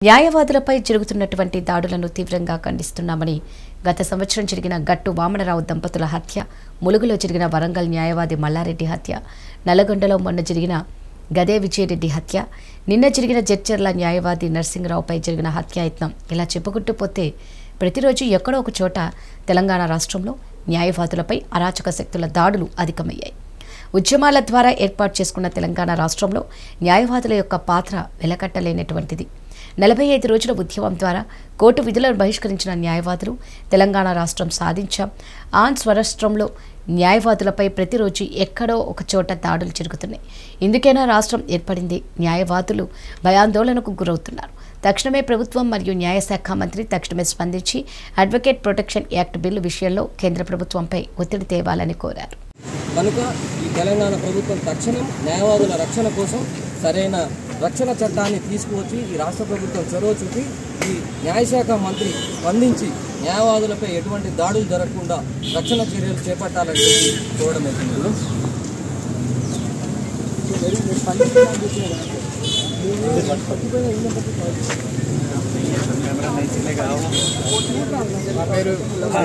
న్యాయవాదులపై జరుగుతున్నటువంటి దాడులను తీవ్రంగా ఖండిస్తున్నామని గత సంవత్సరం జరిగిన గట్టు వామనరావు దంపతుల హత్య ములుగులో జరిగిన వరంగల్ న్యాయవాది మల్లారెడ్డి హత్య నల్లగొండలో మొన్న జరిగిన గదే విజయరెడ్డి హత్య నిన్న జరిగిన జడ్చర్ల న్యాయవాది నరసింహరావుపై జరిగిన హత్యాయత్నం ఇలా చెప్పుకుంటూ పోతే ప్రతిరోజు ఎక్కడో ఒక చోట తెలంగాణ రాష్ట్రంలో న్యాయవాదులపై అరాచక శక్తుల దాడులు అధికమయ్యాయి ఉద్యమాల ద్వారా ఏర్పాటు చేసుకున్న తెలంగాణ రాష్ట్రంలో న్యాయవాదుల యొక్క పాత్ర వెలకట్టలేనటువంటిది నలభై ఐదు రోజుల ఉద్యమం ద్వారా కోర్టు విధులను బహిష్కరించిన న్యాయవాదులు తెలంగాణ రాష్ట్రం సాధించాం ఆన్ స్వరాష్ట్రంలో న్యాయవాదులపై ప్రతిరోజు ఎక్కడో ఒక చోట దాడులు జరుగుతున్నాయి ఇందుకైనా రాష్ట్రం ఏర్పడింది న్యాయవాదులు భయాందోళనకు గురవుతున్నారు తక్షణమే ప్రభుత్వం మరియు న్యాయశాఖ మంత్రి తక్షణమే స్పందించి అడ్వకేట్ ప్రొటెక్షన్ యాక్ట్ బిల్లు విషయంలో కేంద్ర ప్రభుత్వంపై ఒత్తిడి తేవాలని కోరారు కనుక ఈ తెలంగాణ ప్రభుత్వం తక్షణం న్యాయవాదుల రక్షణ కోసం సరైన రక్షణ చట్టాన్ని తీసుకువచ్చి ఈ రాష్ట్ర ప్రభుత్వం చొరవ చూపి ఈ న్యాయశాఖ మంత్రి స్పందించి న్యాయవాదులపై ఎటువంటి దాడులు జరగకుండా రక్షణ చర్యలు చేపట్టాలని చెప్పి కోరడం అవుతుంది నా పేరు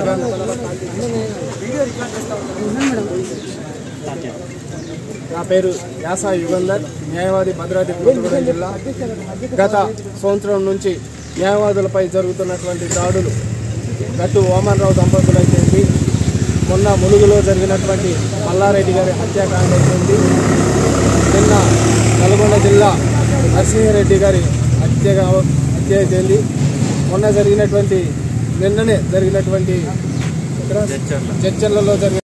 నా పేరు యాసా యుగంధర్ న్యాయవాది భద్రాద్రి కొత్తగూడెం జిల్లా గత సంవత్సరం నుంచి న్యాయవాదులపై జరుగుతున్నటువంటి దాడులు గట్టు వామన్రావు దంపతులు అయితేంది మొన్న ములుగులో జరిగినటువంటి మల్లారెడ్డి గారి హత్యాకాండ అయితేంది నిన్న నల్గొండ జిల్లా నరసింహారెడ్డి గారి హత్య హత్య అయితేంది మొన్న జరిగినటువంటి నిన్ననే జరిగినటువంటి ఇక్కడ చర్చలలో జరిగిన